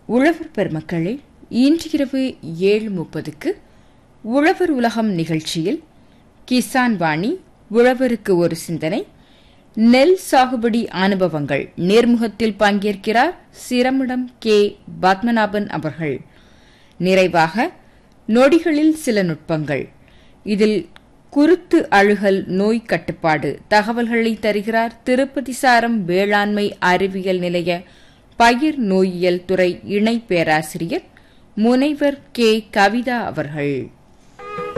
உழவர் பெருமக்களே இன்று இரவு ஏழு முப்பதுக்கு உழவர் உலகம் நிகழ்ச்சியில் கிசான் வாணி உழவருக்கு ஒரு சிந்தனை நெல் சாகுபடி அனுபவங்கள் நேர்முகத்தில் பங்கேற்கிறார் சிரமிடம் கே பத்மநாபன் அவர்கள் நிறைவாக நொடிகளில் சில நுட்பங்கள் இதில் குருத்து அழுகல் நோய் கட்டுப்பாடு தகவல்களை தருகிறார் திருப்பதி சாரம் வேளாண்மை அறிவியல் நிலைய பயிர் நோயியல் துறை இணை பேராசிரியர் முனைவர் கே கவிதா அவர்கள்